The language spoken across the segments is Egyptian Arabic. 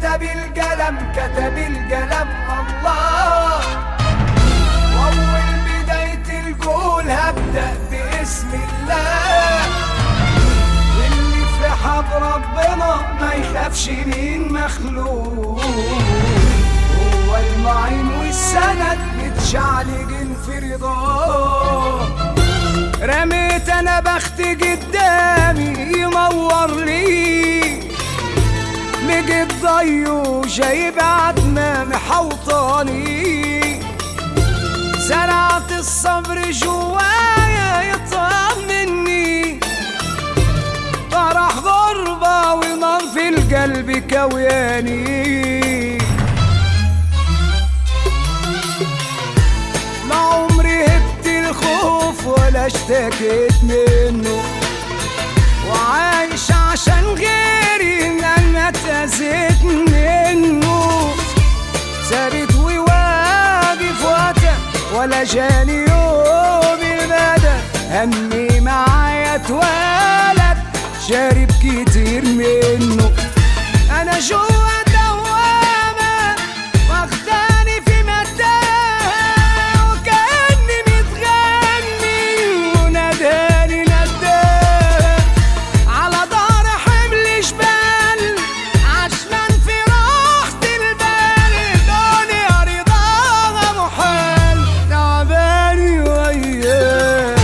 كتب القلم كتب القلم الله واول بداية القول هبدأ باسم الله واللي في حب ربنا ما يخافش من مخلوق هو المعين والسند متشعلقين في رضاه رميت انا بخت قدامي ينور لي لقيت ضيو جايب عدنا محوطاني زرعت الصبر جوايا يطمني طرح غربة ونار في القلب كوياني لا عمري هبت الخوف ولا اشتكيت منه وعايش عشان غيري ان انا اتأذيت منه ثابت وواقف وقتها ولا جاني يوم المدى همي معايا اتولد شارب كتير منه انا جوا دوامة واخداني في متاهة وكأني متغني وناداني نداها على ظهر حمل جبال عشمان في راحة البال الدنيا رضاها محال تعباني وياه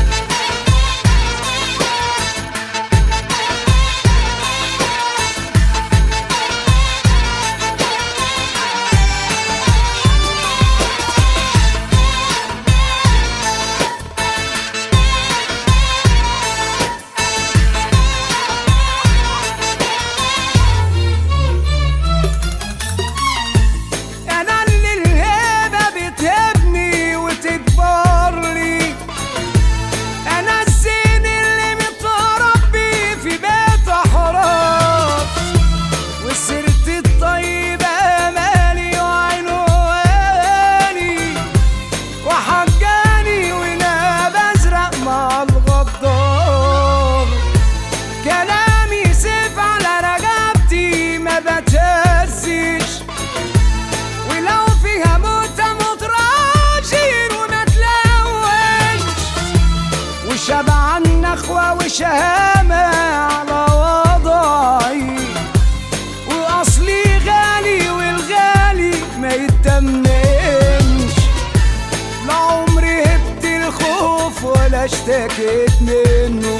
انا اللي الهبه بتهبني وتكبر لي انا الزين اللي متربي في بيت احرار وسيرت الطيبه مالي وعنواني وحجاني وناب ازرق مع الغدار كلامي سيف على رقبتي ما بتهزش ولو فيها موت اموت راجل وما تلونش وشبع النخوة وشهامة على وضعي وأصلي غالي والغالي ما يتمنش لا عمري هبت الخوف ولا اشتكيت منه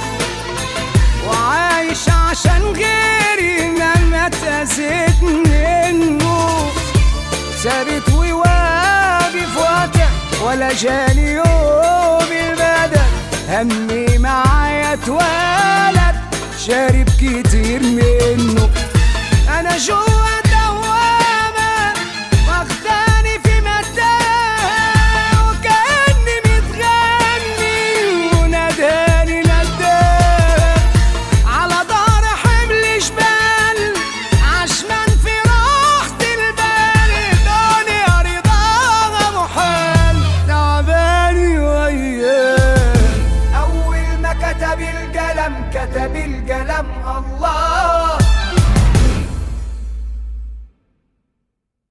وعايش عشان غيري انما اتأذيت منه ثابت وواقف وقتها ولا جاني يوم البدل همي معايا اتولد شارب كتير منه